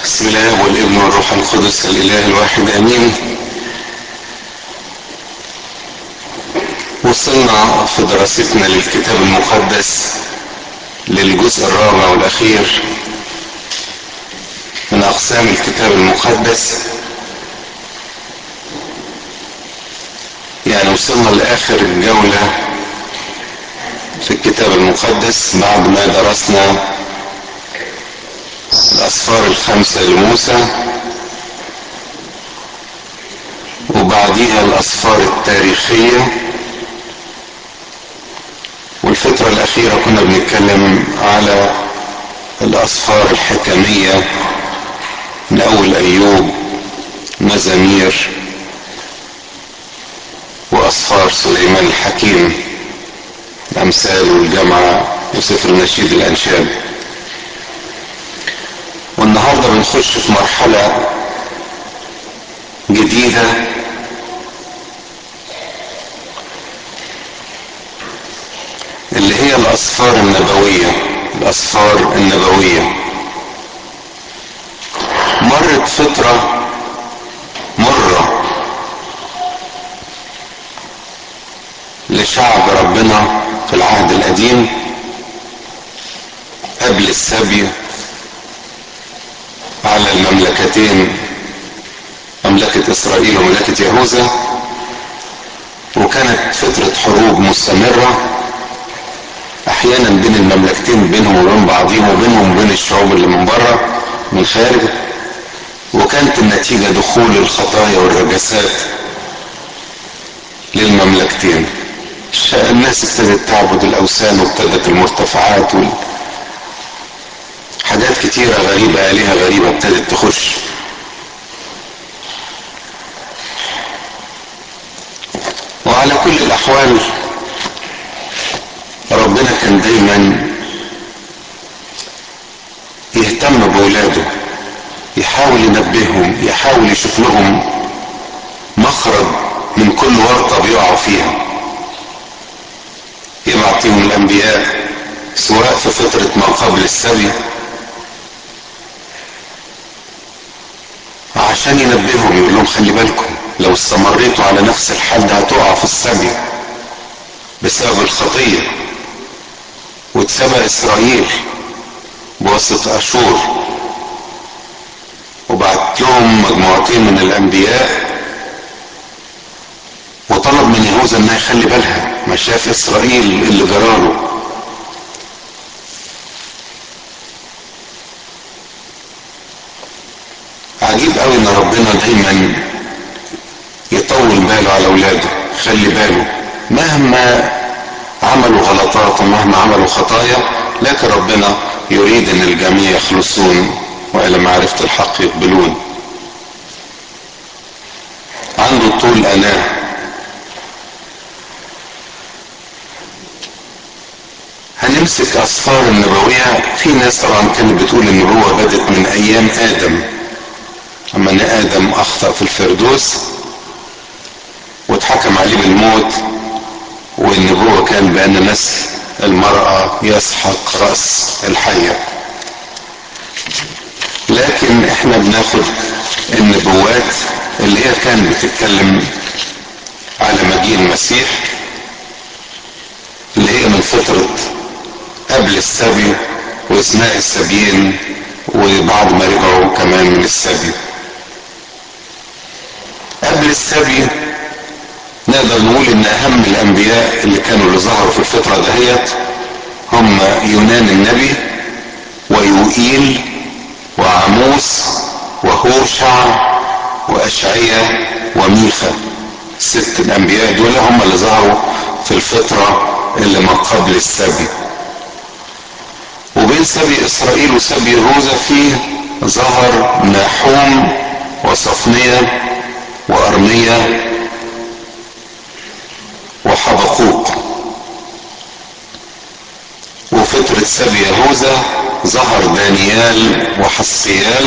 بسم الله والابن والروح القدس الاله الواحد امين وصلنا في دراستنا للكتاب المقدس للجزء الرابع والاخير من اقسام الكتاب المقدس يعني وصلنا لاخر الجوله في الكتاب المقدس بعد ما درسنا الأسفار الخمسة لموسى وبعديها الأسفار التاريخية والفترة الأخيرة كنا بنتكلم على الأسفار الحكمية من أول أيوب مزامير وأسفار سليمان الحكيم الأمثال والجامعة وسفر النشيد الأنشاد والنهارده بنخش في مرحلة جديدة اللي هي الأسفار النبوية الأسفار النبوية مرت فترة مرة لشعب ربنا في العهد القديم قبل السبي على المملكتين مملكة إسرائيل ومملكة يهوذا وكانت فترة حروب مستمرة أحيانا بين المملكتين بينهم وبين بعضهم وبينهم وبين الشعوب اللي من بره من خارج وكانت النتيجة دخول الخطايا والرجسات للمملكتين الناس ابتدت تعبد الأوثان وابتدت المرتفعات وال... حاجات كتيرة غريبة آلهة غريبة ابتدت تخش وعلى كل الأحوال ربنا كان دايما يهتم بولاده يحاول ينبههم يحاول يشوف لهم مخرج من كل ورطة بيقعوا فيها يبعت فيهم الأنبياء سواء في فترة ما قبل السبي عشان ينبههم يقول لهم خلي بالكم لو استمريتوا على نفس الحال ده هتقعوا في السبي بسبب الخطية واتسبى إسرائيل بواسطة أشور وبعت لهم مجموعتين من الأنبياء وطلب من يهوذا انها يخلي بالها ما شاف إسرائيل اللي جراله عجيب قوي ان ربنا دايما يطول باله على اولاده خلي باله مهما عملوا غلطات ومهما عملوا خطايا لكن ربنا يريد ان الجميع يخلصون والى معرفة الحق يقبلون عنده طول اناه هنمسك اسفار النبوية في ناس طبعا كانت بتقول النبوة بدت من ايام ادم اما ان ادم اخطأ في الفردوس واتحكم عليه بالموت والنبوة كان بان نسل المرأة يسحق رأس الحية لكن احنا بناخد النبوات اللي هي كانت بتتكلم على مجيء المسيح اللي هي من فترة قبل السبي واثناء السبيين وبعد ما رجعوا كمان من السبي قبل السبي نقدر نقول ان اهم الانبياء اللي كانوا اللي ظهروا في الفترة دهيت هم يونان النبي ويوئيل وعموس وهوشع واشعيا وميخا ست الانبياء دول هم اللي ظهروا في الفترة اللي ما قبل السبي وبين سبي اسرائيل وسبي يهوذا فيه ظهر ناحوم وصفنية وارمية وحبقوق وفترة سبي يهوذا ظهر دانيال وحسيال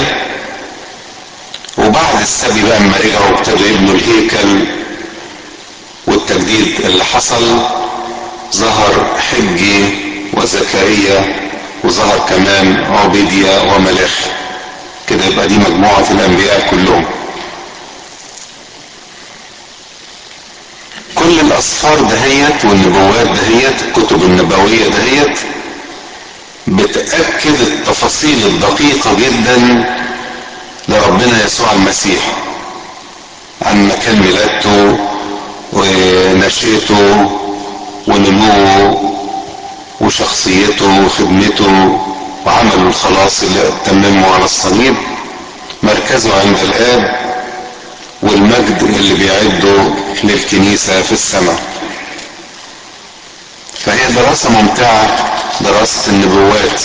وبعد السبي بقى اما رجعوا ابتدوا يبنوا الهيكل والتجديد اللي حصل ظهر حجي وزكريا وظهر كمان عبيديا وملاخي كده تبقى دي مجموعة الانبياء كلهم كل الاسفار دهيت والنبوات دهيت الكتب النبوية دهيت بتأكد التفاصيل الدقيقة جدا لربنا يسوع المسيح عن مكان ميلادته ونشأته ونموه وشخصيته وخدمته وعمله الخلاص اللي تممه على الصليب مركزه عند الآب والمجد اللي بيعده للكنيسة في السماء فهي دراسة ممتعة دراسة النبوات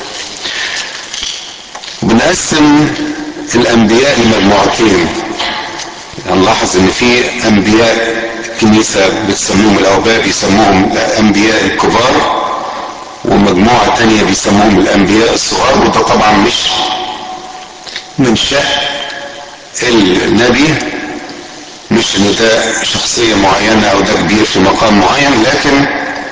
بنقسم الأنبياء لمجموعتين هنلاحظ إن في أنبياء الكنيسة بتسموهم الأوباء بيسموهم الأنبياء الكبار ومجموعة تانية بيسموهم الأنبياء الصغار وده طبعا مش من شأن النبي مش ان ده شخصية معينة او ده كبير في مقام معين لكن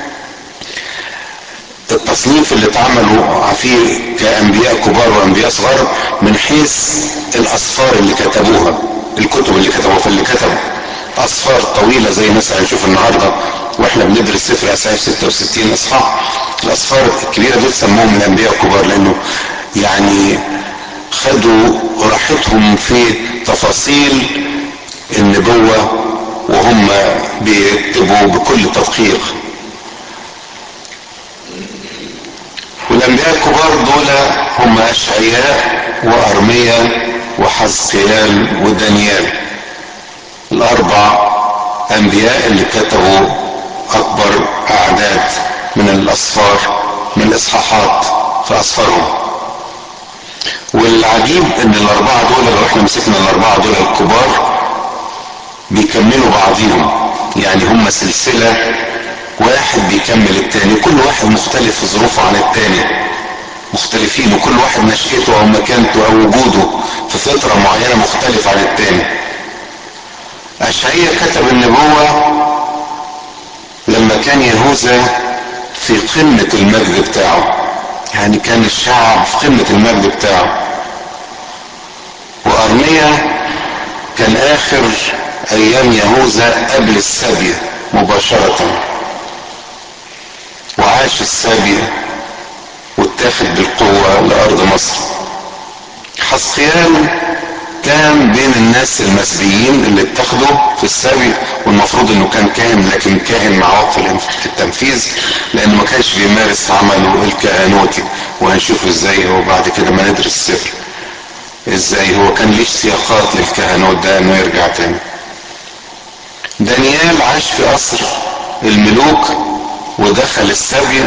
التصنيف اللي اتعملوا فيه كانبياء كبار وانبياء صغار من حيث الاسفار اللي كتبوها الكتب اللي كتبوها فاللي كتب اسفار طويلة زي مثلا نشوف النهاردة واحنا بندرس سفر اسعاف 66 اصحاح الاسفار الكبيرة دول سموهم الانبياء الكبار لانه يعني خدوا راحتهم في تفاصيل النبوة وهم بيكتبوا بكل تدقيق والانبياء الكبار دول هم اشعياء وارميا وحزقيال ودانيال الاربع انبياء اللي كتبوا اكبر اعداد من الاسفار من الاصحاحات في اسفارهم والعجيب ان الاربعه دول لو احنا مسكنا الاربعه دول الكبار بيكملوا بعضهم يعني هم سلسله واحد بيكمل التاني كل واحد مختلف في ظروفه عن التاني مختلفين وكل واحد نشأته او مكانته او وجوده في فتره معينه مختلف عن التاني اشعياء كتب النبوه لما كان يهوذا في قمه المجد بتاعه يعني كان الشعب في قمة المجد بتاعه وأرميا كان آخر أيام يهوذا قبل السبي مباشرة وعاش السبي واتاخد بالقوة لأرض مصر حسقيال كان بين الناس المسبيين اللي اتخذوا في السبي والمفروض انه كان كاهن لكن كاهن مع وقف التنفيذ لانه ما كانش بيمارس عمله الكهنوتي وهنشوف ازاي هو بعد كده ما ندرس السفر ازاي هو كان ليش سياقات للكهنوت ده انه يرجع تاني دانيال عاش في قصر الملوك ودخل السبي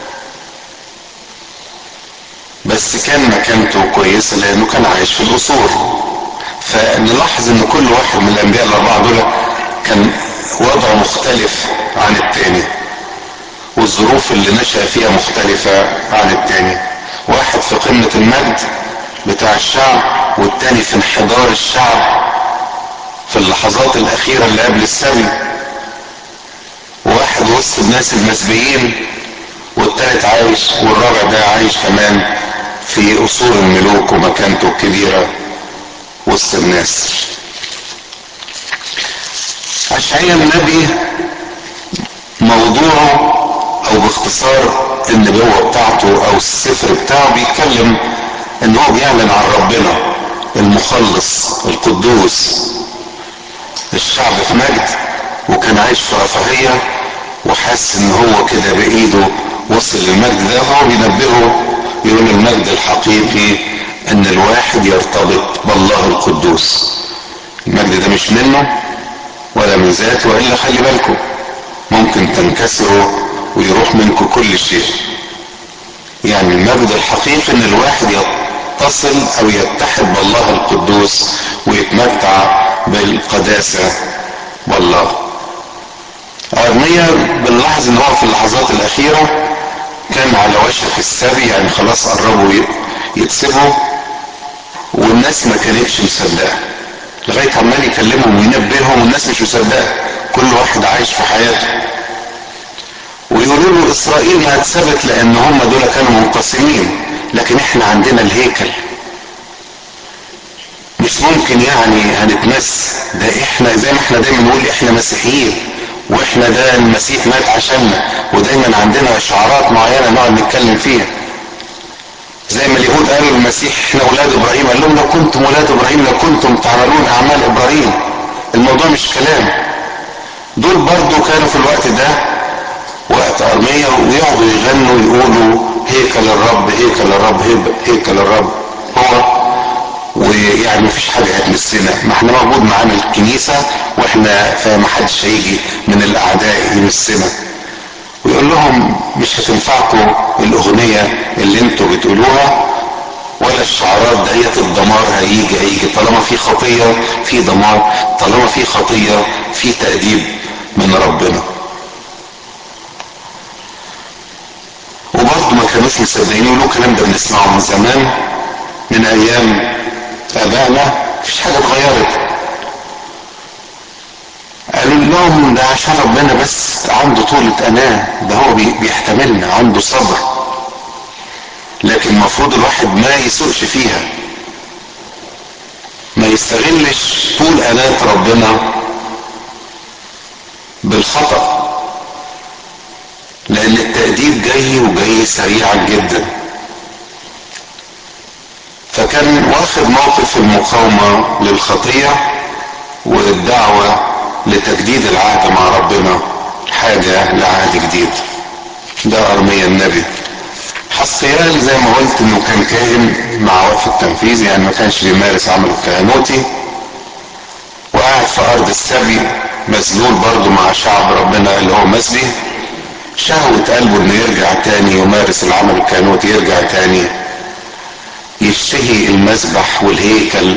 بس كان مكانته كويسه لانه كان عايش في القصور فنلاحظ ان كل واحد من الانبياء الاربعه دول كان وضعه مختلف عن التاني والظروف اللي نشأ فيها مختلفة عن التاني واحد في قمة المجد بتاع الشعب والتاني في انحدار الشعب في اللحظات الأخيرة اللي قبل السبي واحد وسط الناس المسبيين والتالت عايش والرابع ده عايش كمان في قصور الملوك ومكانته الكبيرة وسط الناس أشعياء النبي موضوعه أو باختصار النبوة بتاعته أو السفر بتاعه بيتكلم إن هو بيعلن عن ربنا المخلص القدوس الشعب في مجد وكان عايش في رفاهية وحاسس إن هو كده بإيده وصل للمجد ده هو بينبهه يقول المجد الحقيقي ان الواحد يرتبط بالله القدوس المجد ده مش منه ولا من ذاته والا خلي بالكم ممكن تنكسروا ويروح منكم كل شيء يعني المجد الحقيقي ان الواحد يتصل او يتحد بالله القدوس ويتمتع بالقداسة بالله أرميا بنلاحظ ان هو في اللحظات الاخيرة كان على وشك السبي يعني خلاص قربوا يتسبوا والناس ما كانتش مصدقه لغايه عمال يكلمهم وينبههم والناس مش مصدقه كل واحد عايش في حياته ويقولوا له اسرائيل ما اتثبت لان هم دول كانوا منقسمين لكن احنا عندنا الهيكل مش ممكن يعني هنتمس ده احنا زي ما احنا دايما نقول احنا مسيحيين واحنا ده المسيح مات عشاننا ودايما عندنا شعارات معينة نقعد نتكلم فيها زي ما اليهود قالوا المسيح احنا ولاد ابراهيم قال لهم لو كنتم ولاد ابراهيم لكنتم تعملون اعمال ابراهيم الموضوع مش كلام دول برضو كانوا في الوقت ده وقت ارمية ويقعدوا يغنوا ويقولوا هيكل الرب هيكل الرب هيكل الرب هو ويعني مفيش حاجة هتمسنا ما احنا موجود معانا الكنيسة واحنا فما حدش هيجي من الاعداء يمسنا ويقول لهم مش هتنفعكم الاغنية اللي انتوا بتقولوها ولا الشعارات ديت الدمار هيجي هيجي طالما في خطية في دمار طالما في خطية في تأديب من ربنا وبرضه ما كانوش مصدقين يقولوا الكلام ده بنسمعه من زمان من ايام ابائنا مفيش حاجه اتغيرت قالوا لهم ده عشان ربنا بس عنده طولة أناة ده هو بيحتملنا عنده صبر لكن المفروض الواحد ما يسوقش فيها ما يستغلش طول أناة ربنا بالخطأ لأن التأديب جاي وجاي سريعا جدا فكان واخد موقف المقاومة للخطية والدعوة لتجديد العهد مع ربنا حاجة لعهد جديد ده أرميا النبي حسقيال زي ما قلت انه كان كاهن مع وقف التنفيذ يعني ما كانش بيمارس عمله الكهنوتي وقاعد في ارض السبي مذلول برضه مع شعب ربنا اللي هو مسبي شهوة قلبه انه يرجع تاني يمارس العمل الكهنوتي يرجع تاني يشتهي المسبح والهيكل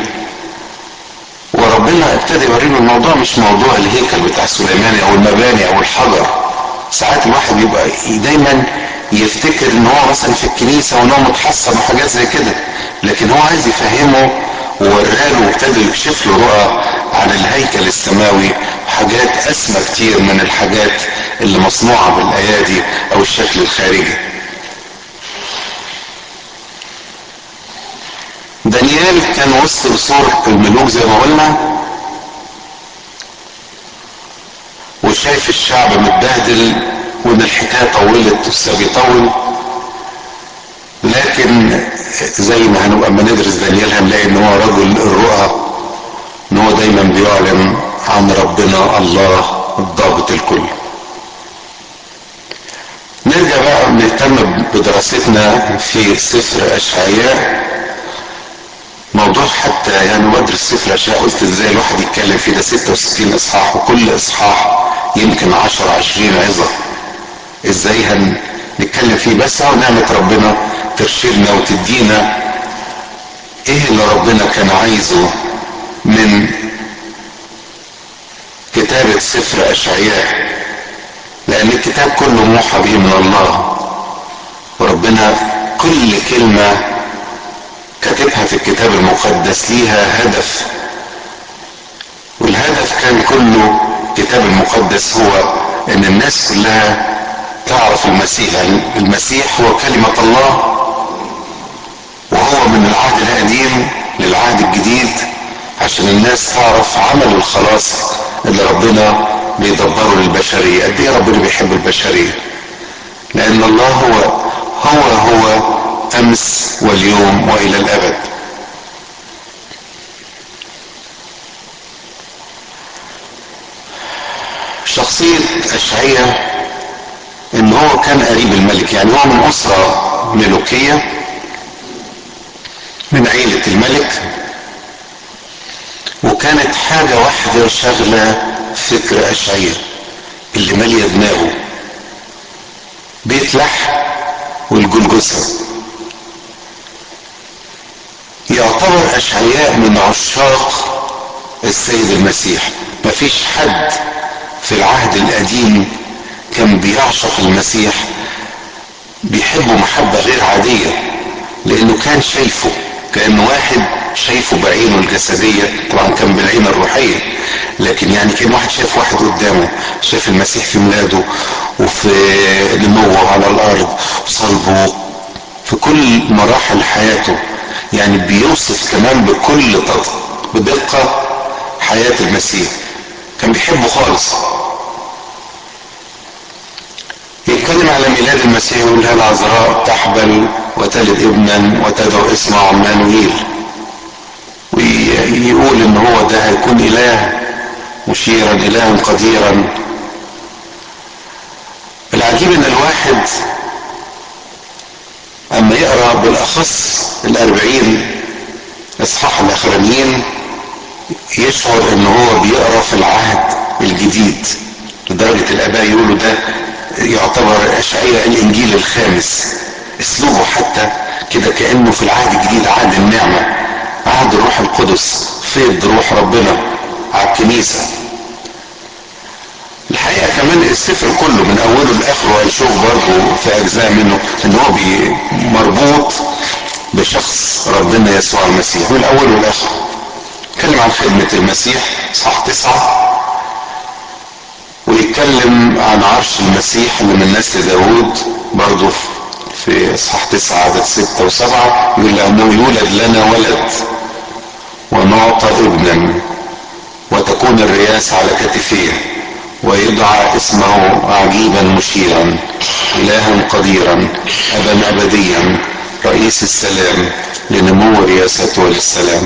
وربنا ابتدى يوريله الموضوع مش موضوع الهيكل بتاع سليماني او المباني او الحجر ساعات الواحد بيبقى دايما يفتكر ان هو مثلا في الكنيسة وان هو متحصن وحاجات زي كده لكن هو عايز يفهمه ووراله وابتدى يكشف له رؤى عن الهيكل السماوي حاجات اسمى كتير من الحاجات اللي مصنوعة بالايادي او الشكل الخارجي دانيال كان وسط بصور الملوك زي ما قلنا وشايف الشعب متبهدل وان الحكايه طولت والسبب يطول لكن زي ما هنبقى اما ندرس دانيال هنلاقي ان هو رجل الرؤى ان هو دايما بيعلن عن ربنا الله الضابط الكل نرجع بقى نهتم بدراستنا في سفر اشعياء موضوع حتى يعني بدرس سفر اشياء قلت ازاي الواحد يتكلم فيه ده 66 اصحاح وكل اصحاح يمكن 10 20 عظه ازاي هنتكلم فيه بس هو نعمه ربنا ترشدنا وتدينا ايه اللي ربنا كان عايزه من كتابة سفر اشعياء لان الكتاب كله موحى به من الله وربنا كل كلمه كاتبها في الكتاب المقدس ليها هدف والهدف كان كله الكتاب المقدس هو ان الناس كلها تعرف المسيح يعني المسيح هو كلمة الله وهو من العهد القديم للعهد الجديد عشان الناس تعرف عمل الخلاص اللي ربنا بيدبره للبشرية قد ايه ربنا بيحب البشرية لان الله هو هو هو امس واليوم والى الابد شخصية اشعية ان هو كان قريب الملك يعني هو من اسرة ملوكية من عيلة الملك وكانت حاجة واحدة شغلة فكر اشعية اللي مالية دماغه بيت لحم والجلجسة يعتبر اشعياء من عشاق السيد المسيح مفيش حد في العهد القديم كان بيعشق المسيح بيحبه محبة غير عادية لانه كان شايفه كان واحد شايفه بعينه الجسدية طبعا كان بالعين الروحية لكن يعني كان واحد شايف واحد قدامه شايف المسيح في ميلاده وفي نموه على الارض وصلبه في كل مراحل حياته يعني بيوصف كمان بكل بدقة حياة المسيح كان بيحبه خالص يتكلم على ميلاد المسيح يقول هل عذراء تحبل وتلد ابنا وتدعو اسمه عمانويل ويقول ان هو ده هيكون اله مشيرا الها قديرا العجيب ان الواحد اما يقرا بالاخص الاربعين اصحاح الاخرانيين يشعر ان هو بيقرا في العهد الجديد لدرجه الاباء يقولوا ده يعتبر اشعياء الانجيل الخامس اسلوبه حتى كده كانه في العهد الجديد عهد النعمه عهد الروح القدس فيض روح ربنا على الكنيسه الحقيقه كمان السفر كله من اوله لاخره هنشوف برضه في اجزاء منه ان هو مربوط بشخص ربنا يسوع المسيح من الاول والاخر اتكلم عن خدمه المسيح صح تسعه ويتكلم عن عرش المسيح اللي من نسل داوود برضه في اصحاح تسعة عدد ستة وسبعة يقول لأنه يولد لنا ولد ونعطى ابنا وتكون الرياسة على كتفيه ويدعى اسمه عجيبا مشيرا إلها قديرا أبا أبديا رئيس السلام لنمو رياسته للسلام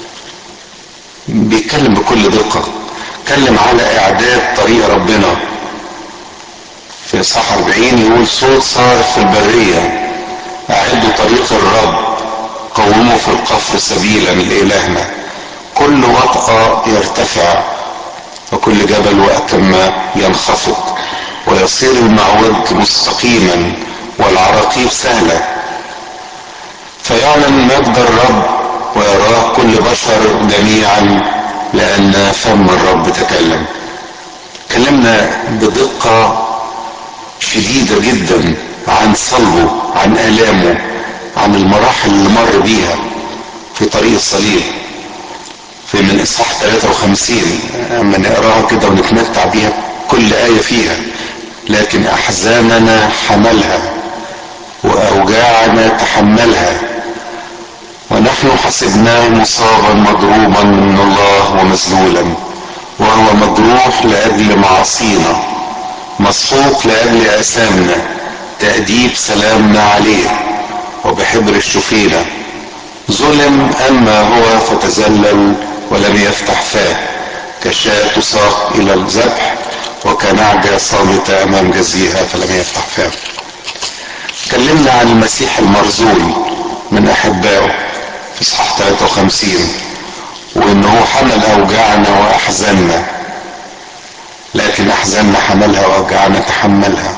بيتكلم بكل دقة اتكلم على اعداد طريق ربنا في اصحاح 40 يقول صوت صار في البرية اعدوا طريق الرب قوموا في القفر سبيلا لإلهنا كل وطأة يرتفع وكل جبل وقت ما ينخفض ويصير المعوج مستقيما والعراقيب سهلة فيعلن مجد الرب ويراه كل بشر جميعا لأن فم الرب تكلم تكلمنا بدقة شديدة جدا عن صلبه عن آلامه عن المراحل اللي مر بيها في طريق الصليب في من إصحاح 53 أما نقراها كده ونتمتع بيها كل آية فيها لكن أحزاننا حملها وأوجاعنا تحملها ونحن حسبناه مصابا مضروبا من الله ومذلولا وهو مجروح لاجل معاصينا مسحوق لاجل اثامنا تاديب سلامنا عليه وبحبر الشفينه ظلم اما هو فتذلل ولم يفتح فاه كشاة تساق الى الذبح وكنعجة صامتة امام جزيها فلم يفتح فاه تكلمنا عن المسيح المرزول من احبائه في اصحاح 53 وان هو حمل اوجاعنا واحزاننا لكن احزاننا حملها واوجاعنا تحملها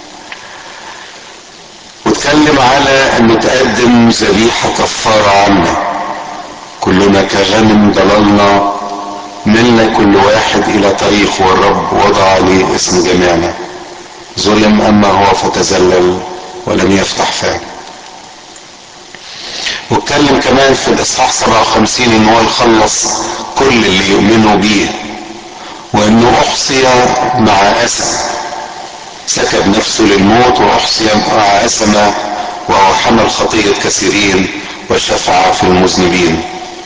واتكلم على انه تقدم ذبيحة كفارة عنا كلنا كغنم ضللنا ملنا كل واحد الى طريقه والرب وضع عليه اسم جميعنا ظلم اما هو فتذلل ولم يفتح فاه واتكلم كمان في الاصحاح 57 ان هو يخلص كل اللي يؤمنوا بيه وانه احصي مع اسم سكب نفسه للموت واحصي مع اسم وهو حمل خطيه كثيرين وشفع في المذنبين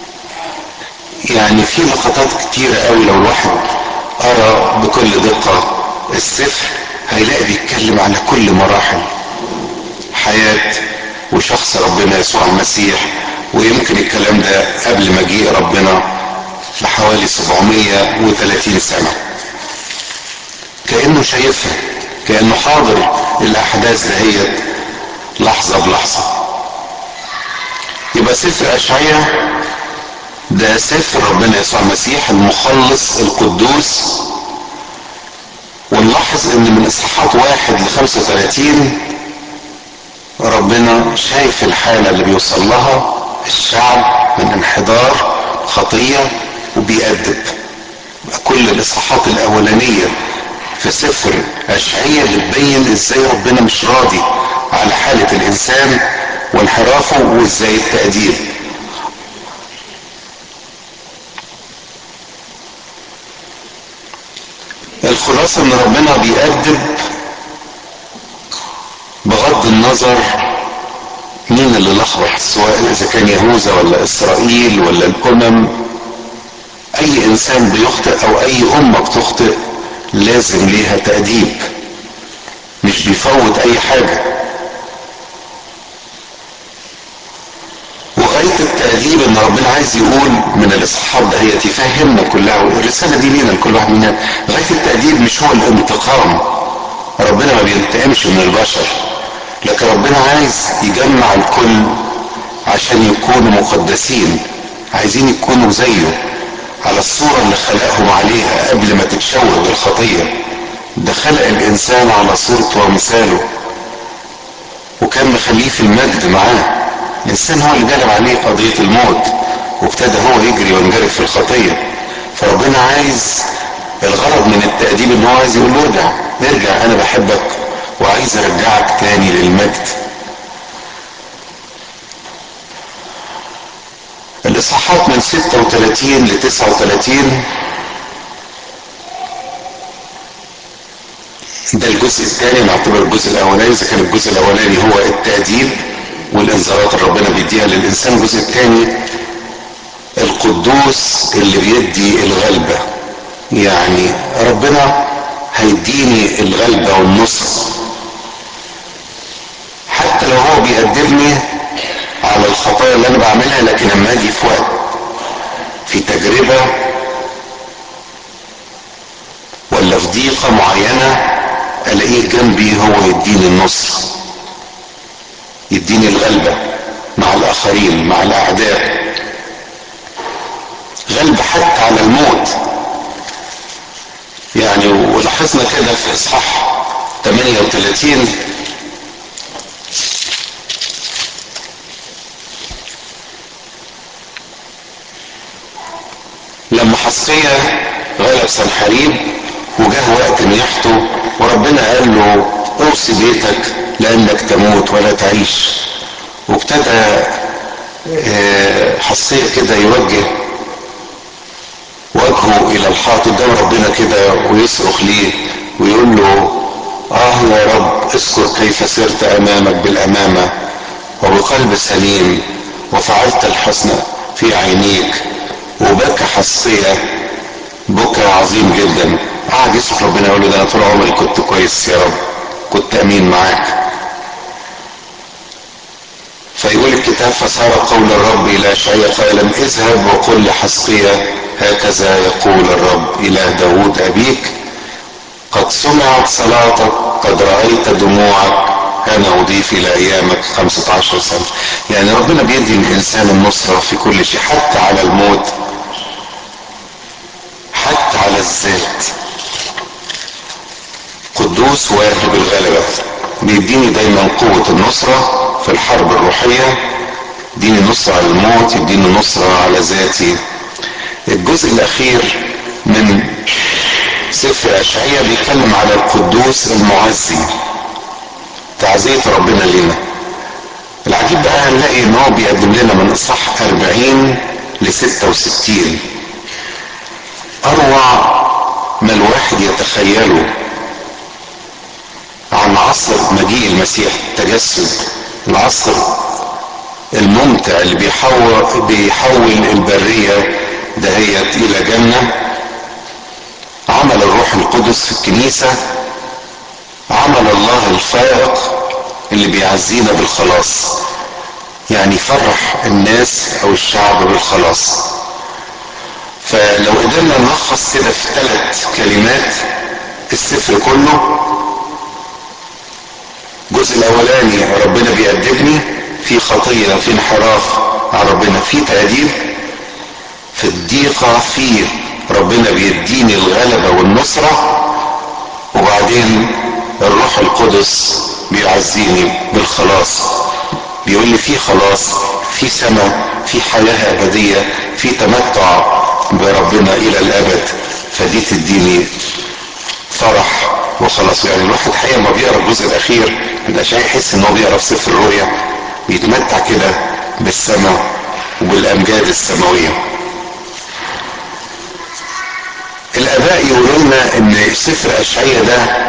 يعني في لقطات كتيرة قوي لو الواحد قرا بكل دقة السفر هيلاقي بيتكلم على كل مراحل حياة وشخص ربنا يسوع المسيح ويمكن الكلام ده قبل مجيء ربنا بحوالي 730 سنة كأنه شايفها كأنه حاضر الأحداث دهيت لحظة بلحظة يبقى سفر أشعية ده سفر ربنا يسوع المسيح المخلص القدوس ونلاحظ ان من اصحاحات واحد ل 35 ربنا شايف الحالة اللي بيوصل لها الشعب من انحدار خطية وبيأدب كل الإصحاحات الأولانية في سفر أشعية بتبين إزاي ربنا مش راضي على حالة الإنسان وانحرافه وإزاي التأديب الخلاصة إن ربنا بيأدب بغض النظر مين اللي لخبط سواء اذا كان يهوذا ولا اسرائيل ولا الامم اي انسان بيخطئ او اي امة بتخطئ لازم ليها تأديب مش بيفوت اي حاجة وغاية التأديب ان ربنا عايز يقول من الاصحاحات دهيت يفهمنا كلها والرسالة دي لينا لكل واحد مننا غاية التأديب مش هو الانتقام ربنا ما بينتقمش من البشر لكن ربنا عايز يجمع الكل عشان يكونوا مقدسين عايزين يكونوا زيه على الصورة اللي خلقهم عليها قبل ما تتشوه بالخطية ده خلق الانسان على صورته ومثاله وكان مخليه في المجد معاه الانسان هو اللي جلب عليه قضية الموت وابتدى هو يجري وينجرف في الخطية فربنا عايز الغرض من التأديب ان هو عايز يقول له ارجع ارجع انا بحبك وعايز ارجعك تاني للمجد الاصحاحات من 36 ل 39 ده الجزء الثاني نعتبر الجزء الاولاني اذا كان الجزء الاولاني هو التأديب والانذارات اللي ربنا بيديها للانسان الجزء الثاني القدوس اللي بيدي الغلبة يعني ربنا هيديني الغلبة والنصر حتى لو هو بيأدبني على الخطايا اللي انا بعملها لكن لما اجي في وقت في تجربة ولا في ضيقة معينة الاقيه جنبي هو يديني النصر يديني الغلبة مع الاخرين مع الاعداء غلبة حتى على الموت يعني ولاحظنا كده في اصحاح 38 لما حسقية غلب سنحريب وجاه وقت نياحته وربنا قال له اوصي بيتك لانك تموت ولا تعيش وابتدى حسقية كده يوجه وجهه الى الحائط قدام ربنا كده ويصرخ ليه ويقول له اه يا رب اذكر كيف سرت امامك بالامامة وبقلب سليم وفعلت الحسن في عينيك وبكى حسية بكى عظيم جدا قعد يصرخ ربنا يقول له ده انا طول عمري كنت كويس يا رب كنت امين معاك فيقول الكتاب فصار قول الرب الى اشعياء قائلا اذهب وقل لحسقية هكذا يقول الرب اله داود ابيك قد سمعت صلاتك قد رأيت دموعك انا اضيف الى ايامك 15 سنة يعني ربنا بيدي الانسان النصرة في كل شيء حتى على الموت حتى على الذات قدوس واهب الغلبة بيديني دايما قوة النصرة في الحرب الروحية يديني نصرة على الموت يديني نصرة على ذاتي الجزء الاخير من سفر اشعياء بيتكلم على القدوس المعزي تعزية ربنا لنا العجيب بقى هنلاقي ان هو بيقدم لنا من اصحاح 40 ل 66 اروع ما الواحد يتخيله عن عصر مجيء المسيح التجسد العصر الممتع اللي بيحول بيحول البرية دهيت الى جنة عمل الروح القدس في الكنيسة عمل الله الفائق اللي بيعزينا بالخلاص يعني يفرح الناس او الشعب بالخلاص فلو قدرنا نلخص كده في ثلاث كلمات السفر كله الجزء الاولاني ربنا بيأدبني في خطية في انحراف عن ربنا في تأديب في الضيقة في ربنا بيديني الغلبة والنصرة وبعدين الروح القدس بيعزيني بالخلاص بيقول لي في خلاص في سماء في حياة أبدية في تمتع بربنا إلى الأبد فدي تديني فرح وخلاص يعني الواحد حقيقة ما بيقرا الجزء الأخير من الأشياء يحس إن هو بيقرا في سفر الرؤيا بيتمتع كده بالسماء وبالأمجاد السماوية الآباء يقولوا لنا إن سفر أشعية ده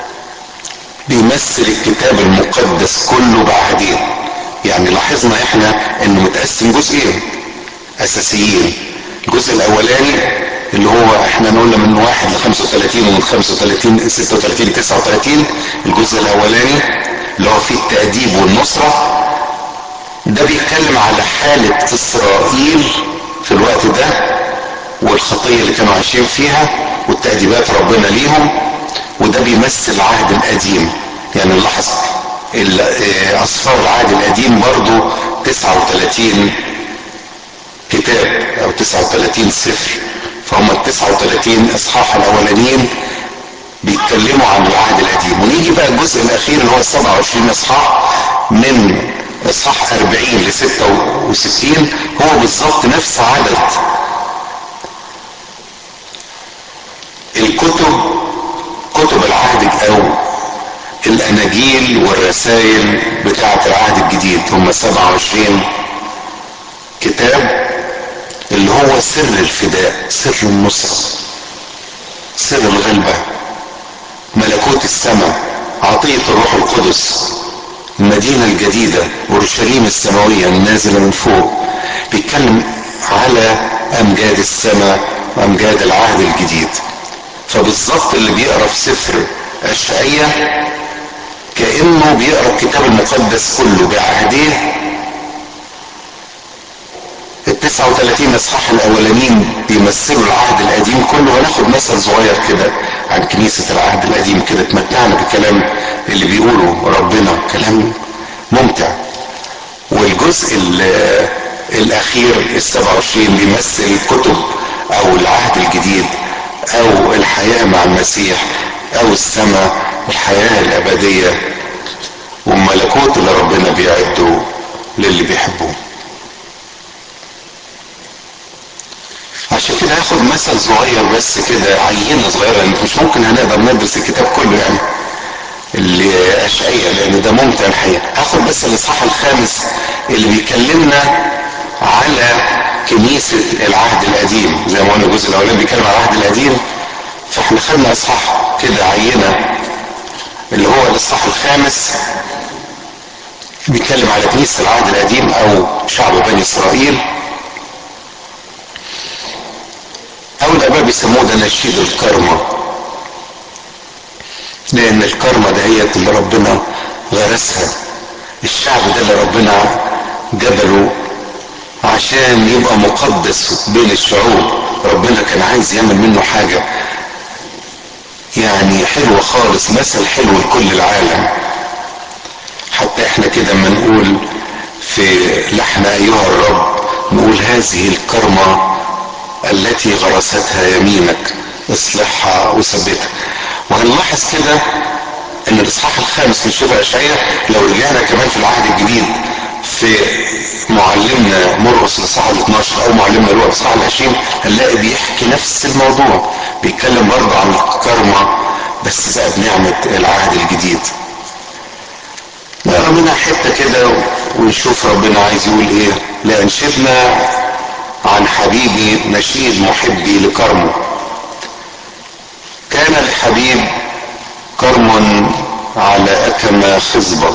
بيمثل الكتاب المقدس كله بعهدين يعني لاحظنا احنا انه متقسم جزئين اساسيين الجزء الجزء الاولاني اللي هو احنا قلنا من واحد ل 35 ومن 35 36 39 الجزء الاولاني اللي هو فيه التأديب والنصرة ده بيتكلم على حالة اسرائيل في الوقت ده والخطية اللي كانوا عايشين فيها والتأديبات ربنا ليهم وده بيمثل العهد القديم يعني نلاحظ أسفار العهد القديم برضو 39 كتاب أو 39 سفر فهم ال 39 إصحاح الأولانيين بيتكلموا عن العهد القديم ونيجي بقى الجزء الأخير اللي هو 27 إصحاح من إصحاح 40 ل 66 هو بالظبط نفس عدد الكتب كتب العهد او الاناجيل والرسائل بتاعه العهد الجديد هم 27 كتاب اللي هو سر الفداء سر النصرة سر الغلبة ملكوت السماء عطية الروح القدس المدينة الجديدة اورشليم السماوية النازلة من فوق بيتكلم على امجاد السماء وامجاد العهد الجديد فبالظبط اللي بيقرا في سفر اشعية كانه بيقرا الكتاب المقدس كله بعهديه ال 39 اصحاح الاولانيين بيمثلوا العهد القديم كله وناخد مثل صغير كده عن كنيسة العهد القديم كده اتمتعنا بالكلام اللي بيقوله ربنا كلام ممتع والجزء الاخير ال 27 بيمثل كتب او العهد الجديد او الحياة مع المسيح او السماء الحياة الابدية والملكوت اللي ربنا بيعده للي بيحبوه عشان كده هاخد مثل صغير بس كده عينة صغيرة لان مش ممكن هنقدر ندرس الكتاب كله يعني اللي اشعية لان ده ممتع الحقيقة هاخد بس الاصحاح الخامس اللي بيكلمنا على كنيسة العهد القديم زي ما قلنا الجزء الاولاني بيتكلم على العهد القديم فاحنا خدنا اصحاح كده عينة اللي هو الاصحاح الخامس بيتكلم على كنيسة العهد القديم او شعب بني اسرائيل او الاباء بيسموه ده نشيد الكرمة لان الكرمة دهيت اللي ربنا غرسها الشعب ده اللي ربنا جبله عشان يبقى مقدس بين الشعوب ربنا كان عايز يعمل منه حاجة يعني حلوة خالص مثل حلو لكل العالم حتى احنا كده ما نقول في لحن ايها الرب نقول هذه الكرمة التي غرستها يمينك اصلحها وثبتها وهنلاحظ كده ان الاصحاح الخامس من سفر اشعياء لو رجعنا كمان في العهد الجديد في معلمنا مرقس الاصحاح ال 12 او معلمنا لوقا الاصحاح ال 20 هنلاقي بيحكي نفس الموضوع بيتكلم برضه عن الكرمة بس بقى بنعمة العهد الجديد نقرا منها حتة كده ونشوف ربنا عايز يقول ايه لانشدنا عن حبيبي نشيد محبي لكرمه كان الحبيب كرم على أكم خصبة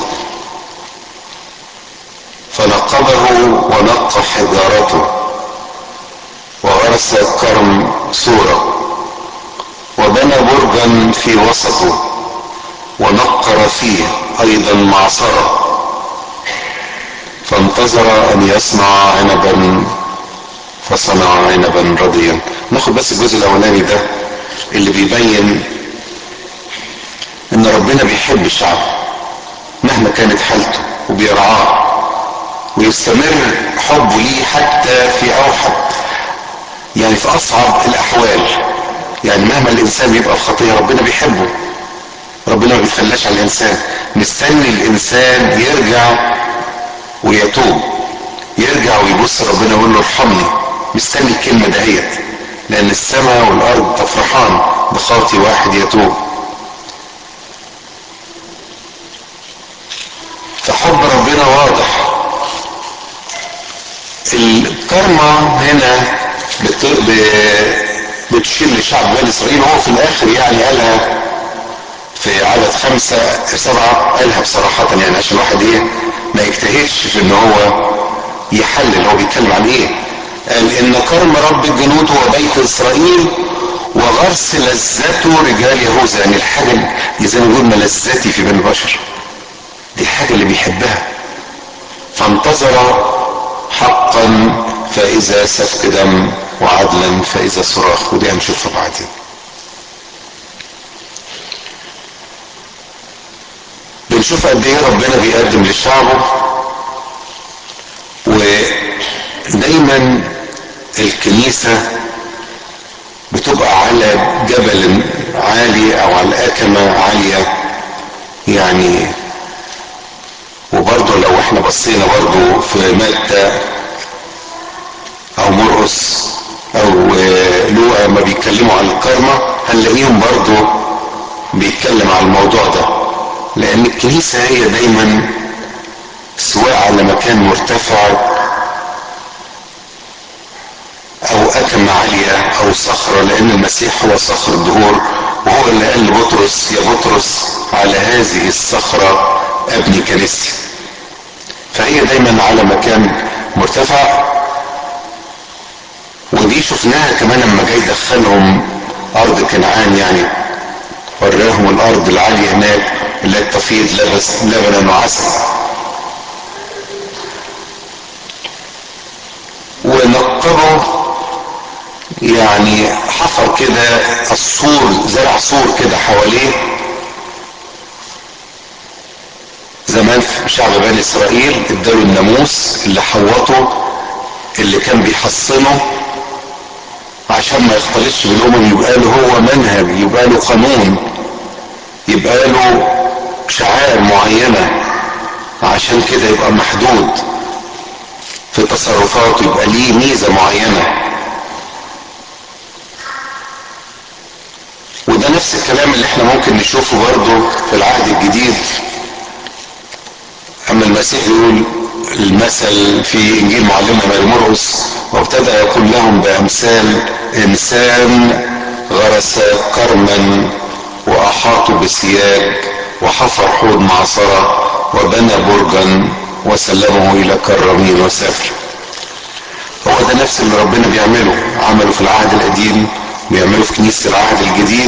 فنقبه ونقى حجارته وغرس الكرم سورة وبنى برجا في وسطه ونقر فيه أيضا معصرة فانتظر أن يصنع عنبا فصنع عنبا رضيا ناخد بس الجزء الاولاني ده اللي بيبين ان ربنا بيحب الشعب مهما كانت حالته وبيرعاه ويستمر حبه ليه حتى في اوحد يعني في اصعب الاحوال يعني مهما الانسان بيبقى في خطيه ربنا بيحبه ربنا ما بيتخلاش عن الانسان مستني الانسان يرجع ويتوب يرجع ويبص ربنا ويقول له ارحمني مستني الكلمة دهيت لأن السماء والأرض تفرحان بخاطي واحد يتوب فحب ربنا واضح الكرمة هنا بت... ب... بتشير لشعب بني إسرائيل وهو في الآخر يعني قالها في عدد خمسة سبعة قالها بصراحة يعني عشان الواحد إيه ما يجتهدش في إن هو يحلل هو بيتكلم عن إيه قال ان كرم رب الجنود هو بيت اسرائيل وغرس لذته رجال يهوذا يعني الحاجة زي ما بيقول ملذتي في بني البشر دي الحاجة اللي بيحبها فانتظر حقا فاذا سفك دم وعدلا فاذا صراخ ودي هنشوفها بعدين بنشوف قد ايه ربنا بيقدم لشعبه ودايما الكنيسة بتبقى على جبل عالي او على اكمة عالية يعني وبرضه لو احنا بصينا برضه في متى او مرقس او لوقا ما بيتكلموا عن الكرمة هنلاقيهم برضه بيتكلم عن الموضوع ده لان الكنيسة هي دايما سواء على مكان مرتفع او اكمة عالية او صخرة لان المسيح هو صخر الدهور وهو اللي قال لبطرس يا بطرس على هذه الصخرة ابني كنيستي فهي دايما على مكان مرتفع ودي شفناها كمان لما جاي يدخلهم ارض كنعان يعني وراهم الارض العالية هناك اللي تفيض لبس لبنا وعسل ونقبه يعني حفر كده السور زرع سور كده حواليه زمان في شعب بني اسرائيل اداله الناموس اللي حوطه اللي كان بيحصنه عشان ما يختلطش بالامم يبقى له هو منهج يبقى له قانون يبقى له شعائر معينه عشان كده يبقى محدود في تصرفاته يبقى ليه ميزه معينه وده نفس الكلام اللي احنا ممكن نشوفه برضه في العهد الجديد اما المسيح يقول المثل في انجيل معلمنا ماري مرقس وابتدى يقول لهم بامثال انسان غرس كرما واحاطوا بسياج وحفر حوض معصره وبنى برجا وسلمه الى كرامين وسافر هو ده نفس اللي ربنا بيعمله عمله في العهد القديم بيعمله في كنيسه العهد الجديد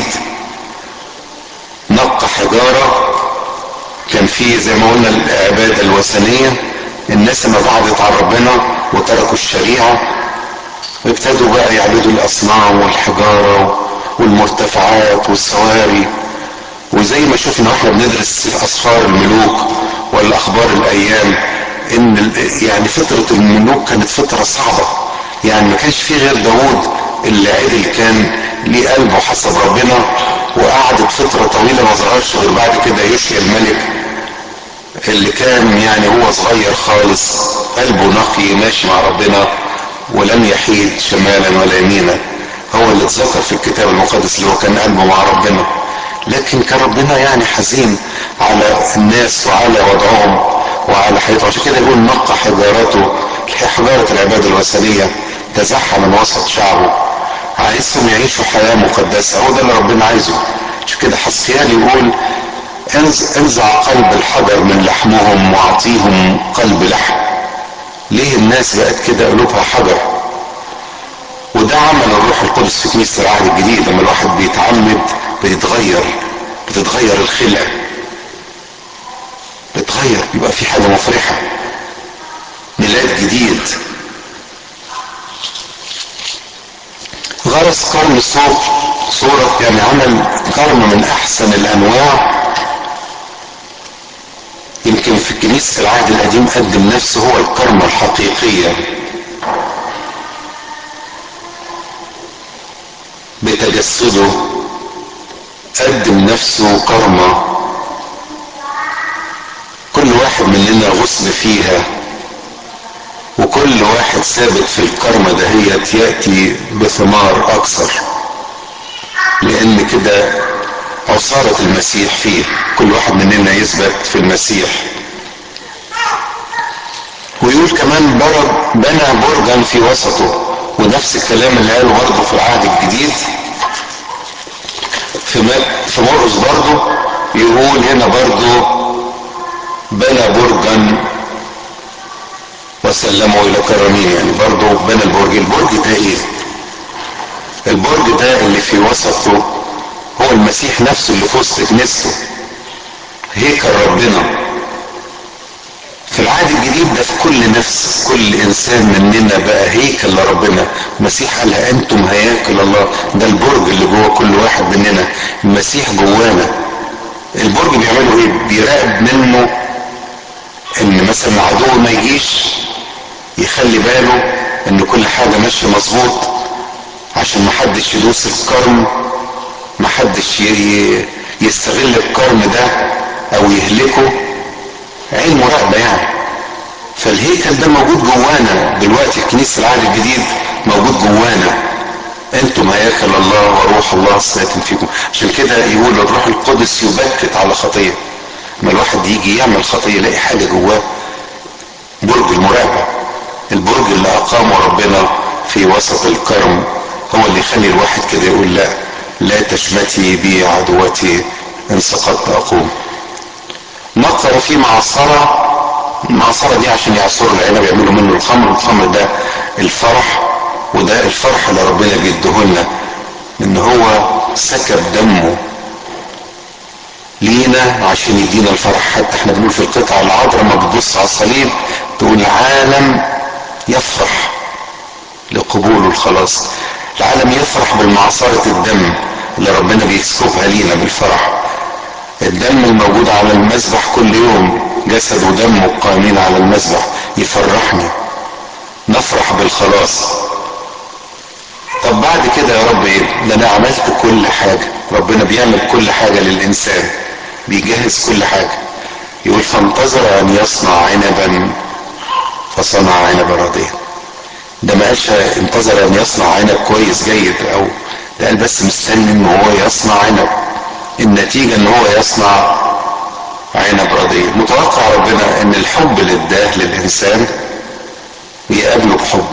نقى حجاره كان في زي ما قلنا العباده الوثنيه الناس ما بعدت عن ربنا وتركوا الشريعه وابتدوا بقى يعبدوا الاصنام والحجاره والمرتفعات والسواري وزي ما شفنا واحنا بندرس اسفار الملوك ولا اخبار الايام ان يعني فتره الملوك كانت فتره صعبه يعني ما كانش في غير داوود اللي عدل كان ليه قلبه حسب ربنا وقعدت فترة طويلة ما ظهرش غير بعد كده يوشيا الملك اللي كان يعني هو صغير خالص قلبه نقي ماشي مع ربنا ولم يحيد شمالا ولا يمينا هو اللي اتذكر في الكتاب المقدس اللي هو كان قلبه مع ربنا لكن كان ربنا يعني حزين على الناس وعلى وضعهم وعلى حياته عشان كده يقول نقى حجارته حجارة العبادة الوثنية تزحى من وسط شعبه عايزهم يعيشوا حياة مقدسة هو ده اللي ربنا عايزه عشان كده حسيان يقول انزع قلب الحجر من لحمهم واعطيهم قلب لحم ليه الناس بقت كده قلوبها حجر وده عمل الروح القدس في كنيسة العهد الجديد لما الواحد بيتعمد بيتغير بتتغير الخلقة بتغير يبقى في حاجة مفرحة ميلاد جديد غرس كرم صوت صورة يعني عمل كرم من أحسن الأنواع يمكن في كنيسة العهد القديم قدم نفسه هو الكرمة الحقيقية بتجسده قدم نفسه كرمة كل واحد مننا غصن فيها وكل واحد ثابت في الكرمة دهيت يأتي بثمار أكثر لأن كده عصارة المسيح فيه كل واحد مننا يثبت في المسيح ويقول كمان برج بنى برجا في وسطه ونفس الكلام اللي قاله برضه في العهد الجديد في في مرقس برضه يقول هنا برضه بنى برجا وسلموا الى كرامين يعني برضه بنى البرج البرج ده ايه البرج ده اللي في وسطه هو المسيح نفسه اللي في وسط كنيسته هيكل ربنا في العهد الجديد ده في كل نفس كل انسان مننا بقى هيكل لربنا المسيح قالها انتم هياكل الله ده البرج اللي جوه كل واحد مننا المسيح جوانا البرج بيعملوا ايه بيراقب منه ان مثلا العدو ما يجيش يخلي باله ان كل حاجة ماشية مظبوط عشان محدش يدوس الكرم محدش يستغل الكرم ده او يهلكه عين مراقبة يعني فالهيكل ده موجود جوانا دلوقتي في كنيسة العهد الجديد موجود جوانا انتم هياكل الله وروح الله ساكن فيكم عشان كده يقول الروح القدس يبكت على خطيه ما الواحد يجي يعمل خطيه يلاقي حاجه جواه برج المراقبه البرج اللي اقامه ربنا في وسط الكرم هو اللي يخلي الواحد كده يقول لا لا تشمتي بي عدوتي ان سقطت اقوم نقر في معصرة المعصرة دي عشان يعصروا العنب يعملوا منه الخمر الخمر ده الفرح وده الفرح اللي ربنا بيديهولنا ان هو سكب دمه لينا عشان يدينا الفرح حتى احنا بنقول في القطعة العذراء ما بتبص على الصليب تقول العالم يفرح لقبوله الخلاص العالم يفرح بالمعصرة الدم اللي ربنا بيسكبها لينا بالفرح الدم الموجود على المذبح كل يوم جسد ودم قائمين على المذبح يفرحني نفرح بالخلاص طب بعد كده يا رب ايه ده انا عملت كل حاجة ربنا بيعمل كل حاجة للانسان بيجهز كل حاجة يقول فانتظر ان يصنع عنبا فصنع عنبا رديا ده ما قالش انتظر ان يصنع عنب كويس جيد او ده قال بس مستني ان هو يصنع عنب النتيجة ان هو يصنع عنب رديء متوقع ربنا ان الحب اللي اداه للانسان يقابله بحب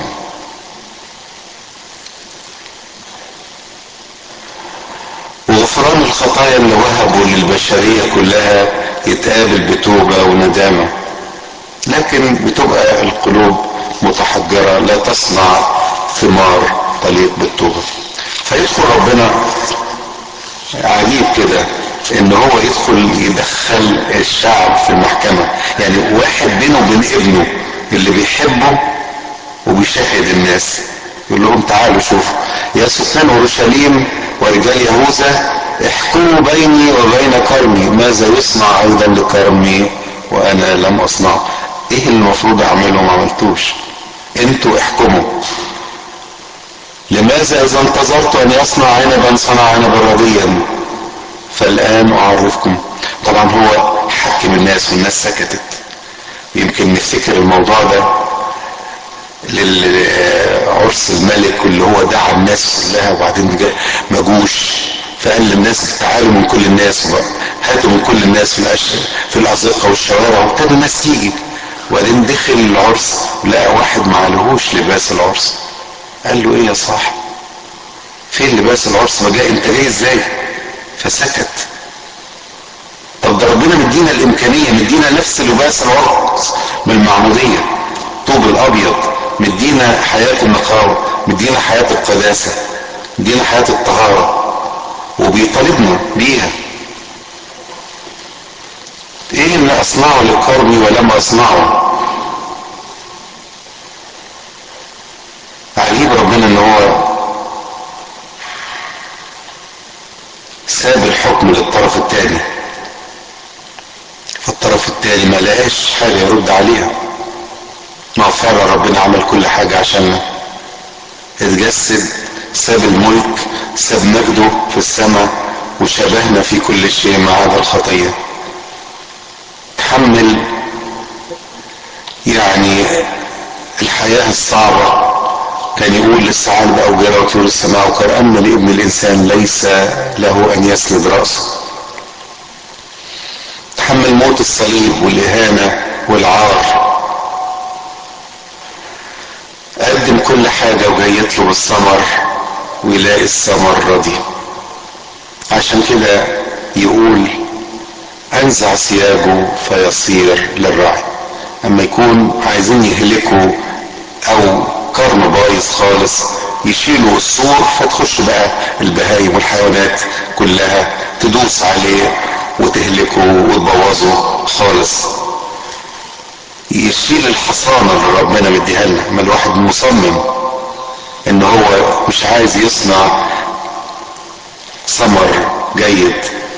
وغفران الخطايا اللي وهبه للبشرية كلها يتقابل بتوبة وندامة لكن بتبقى القلوب متحجرة لا تصنع ثمار تليق بالتوبة فيدخل ربنا عجيب كده ان هو يدخل يدخل الشعب في المحكمة يعني واحد بينه وبين ابنه اللي بيحبه وبيشهد الناس يقول لهم تعالوا شوفوا يا سكان اورشليم ورجال يهوذا احكموا بيني وبين كرمي ماذا يصنع ايضا لكرمي وانا لم اصنعه ايه اللي المفروض اعمله ما عملتوش انتوا احكموا لماذا اذا انتظرت ان يصنع عنبا صنع عنبا رديا فالان اعرفكم طبعا هو حكم الناس والناس سكتت يمكن نفتكر الموضوع ده للعرس الملك اللي هو دعا الناس كلها وبعدين ما جوش فقال للناس تعالوا من كل الناس بقى هاتوا من كل الناس في الأشياء في الأزقة والشوارع وابتدوا الناس تيجي وبعدين دخل العرس لقى واحد ما عليهوش لباس العرس قال له ايه يا صاحب فين لباس العرس ما جاي انت جاي ازاي فسكت طب ده ربنا مدينا الامكانيه مدينا نفس لباس العرس بالمعموديه طوب الابيض مدينا حياه النقاوه مدينا حياه القداسه مدينا حياه الطهاره وبيطالبنا بيها ايه اللي اصنعه لكرمي ولم اصنعه عجيب ربنا ان هو ساب الحكم للطرف الثاني فالطرف الثاني ما لقاش حاجه يرد عليها ما فعلا ربنا عمل كل حاجه عشان اتجسد ساب الملك ساب مجده في السماء وشبهنا في كل شيء ما عدا الخطيه تحمل يعني الحياه الصعبه كان يقول للثعالب أوجرة وطيور السماء وكأن لابن الإنسان ليس له أن يسند رأسه تحمل موت الصليب والإهانة والعار قدم كل حاجة وجاي يطلب الثمر ويلاقي الثمر ردي عشان كده يقول أنزع ثيابه فيصير للرعي اما يكون عايزين يهلكوا او كرم بايظ خالص يشيلوا السور فتخش بقى البهايم والحيوانات كلها تدوس عليه وتهلكه وتبوظه خالص يشيل الحصانة اللي ربنا مديها لنا ما الواحد مصمم ان هو مش عايز يصنع ثمر جيد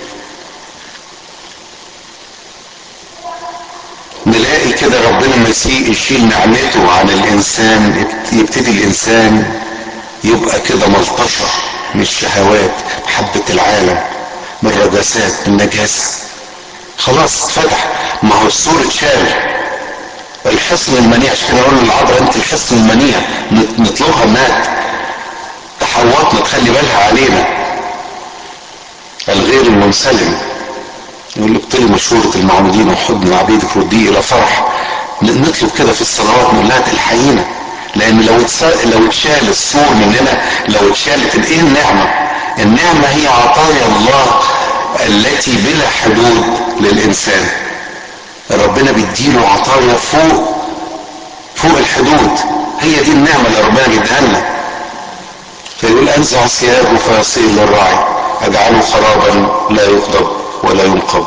نلاقي كده ربنا ما يشيل نعمته عن الانسان يبتدي الانسان يبقى كده ملطشة من الشهوات محبة العالم من الرجاسات من النجاسة خلاص فتح ما هو السور اتشال الحصن المنيع عشان كده نقول للعذراء انت الحصن المنيع نطلبها انها تحوطنا تخلي بالها علينا الغير المنسلم يقول لك طلب مشورة المعمودين وحضن عبيدك رديه الى فرح نطلب كده في الصلوات نقول لها تلحقينا لان لو لو اتشال السور مننا لو اتشالت ايه النعمه النعمه هي عطايا الله التي بلا حدود للانسان ربنا بيديله عطايا فوق فوق الحدود هي دي النعمه اللي ربنا بيديها لنا فيقول انزع ثيابه فيصير للراعي اجعله خرابا لا يغضب ولا ينقب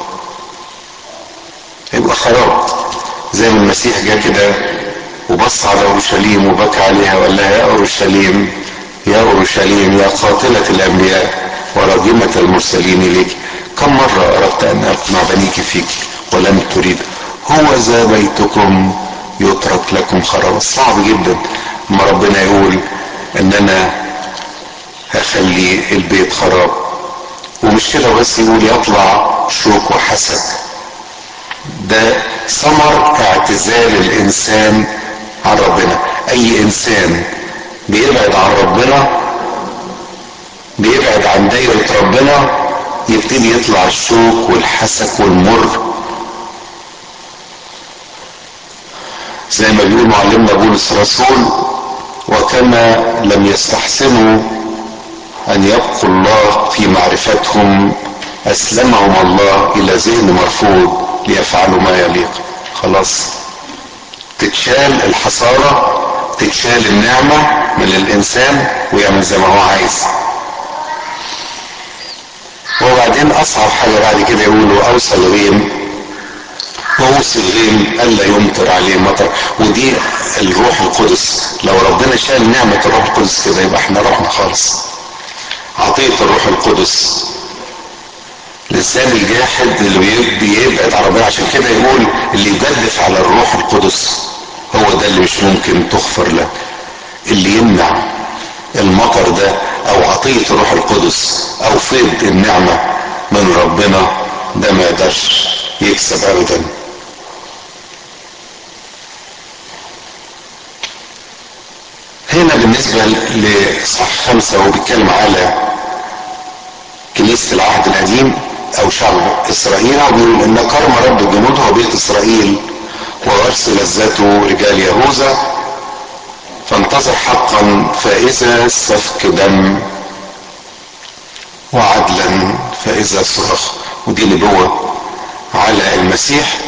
يبقى خراب زي ما المسيح جه كده وبص على اورشليم وبكى عليها وقال لها يا اورشليم يا اورشليم يا قاتلة الانبياء وراجمة المرسلين اليك كم مرة اردت ان اقنع بنيك فيك ولم تريد هو ذا بيتكم يترك لكم خرابا صعب جدا ما ربنا يقول ان انا هخلي البيت خراب ومش كده بس يقول يطلع شوك وحسد ده ثمر اعتزال الانسان عن ربنا اي انسان بيبعد عن ربنا بيبعد عن دايرة ربنا يبتدي يطلع الشوك والحسك والمر زي ما بيقول معلمنا بولس الرسول وكما لم يستحسنوا ان يبقوا الله في معرفتهم اسلمهم الله الى ذهن مرفوض ليفعلوا ما يليق خلاص تتشال الحصارة تتشال النعمة من الإنسان ويعمل زي ما هو عايز وبعدين أصعب حاجة بعد كده يقولوا أوصى الغيم وأوصي الغيم ألا يمطر عليه مطر ودي الروح القدس لو ربنا شال نعمة الروح القدس كده يبقى احنا رحنا خالص عطية الروح القدس لسان الجاحد اللي بيبعد عن ربنا عشان كده يقول اللي يجدف على الروح القدس هو ده اللي مش ممكن تغفر له اللي يمنع المطر ده او عطية الروح القدس او فيض النعمة من ربنا ده ما يقدرش يكسب ابدا هنا بالنسبة لصح خمسة هو بيتكلم على كنيسة العهد القديم او شعب اسرائيل وبيقول ان كرم رب الجنود هو بيت اسرائيل وغرس لذته رجال يهوذا فانتظر حقا فاذا سفك دم وعدلا فاذا صرخ ودي نبوة على المسيح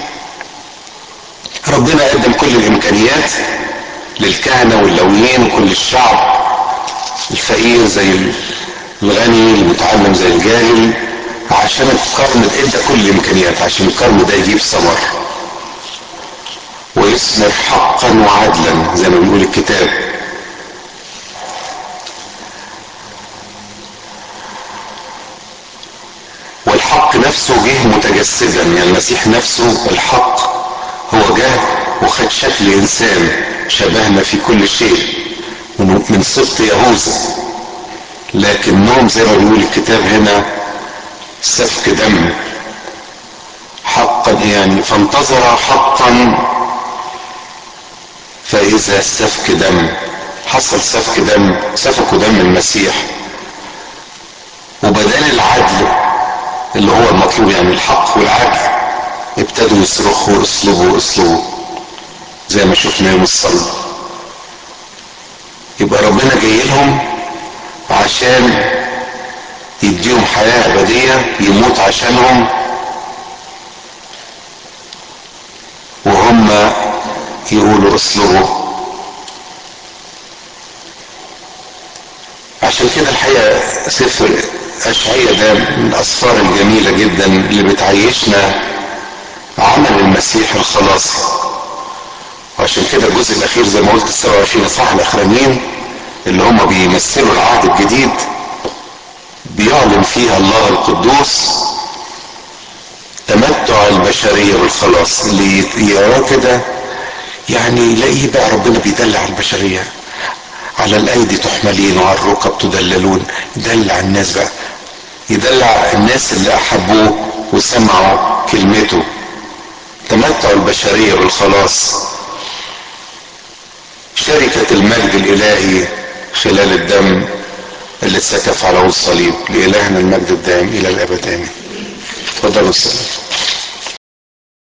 ربنا قدم كل الامكانيات للكهنة واللويين وكل الشعب الفقير زي الغني المتعلم زي الجاهل عشان الكرم ادى كل الامكانيات عشان الكرم ده يجيب ثمر ويثمر حقا وعدلا زي ما بيقول الكتاب والحق نفسه جه متجسدا يعني المسيح نفسه الحق هو جه وخد شكل انسان شبهنا في كل شيء من سبط يهوذا لكنهم زي ما بيقول الكتاب هنا سفك دم حقا يعني فانتظر حقا فاذا سفك دم حصل سفك دم سفكوا دم المسيح وبدل العدل اللي هو المطلوب يعني الحق والعدل ابتدوا يصرخوا اصلبوا اصلبوا زي ما شفنا يوم الصلب يبقى ربنا جاي لهم عشان يديهم حياة أبدية يموت عشانهم وهم يقولوا اصلبوا عشان كده الحقيقة سفر أشعية ده من الأسفار الجميلة جدا اللي بتعيشنا عمل المسيح الخلاصي وعشان كده الجزء الأخير زي ما قلت ال 27 إصحاح الأخرانيين اللي هم بيمثلوا العهد الجديد بيعلن فيها الله القدوس تمتع البشرية بالخلاص اللي يراه كده يعني يلاقيه بقى ربنا بيدلع البشرية على الايدي تحملين وعلى الركب تدللون يدلع الناس بقى يدلع الناس اللي احبوه وسمعوا كلمته تمتع البشرية بالخلاص شركة المجد الالهي خلال الدم اللي اتسكف على الصليب لإلهنا المجد الدائم إلى الأبد آمين. تفضلوا السلام.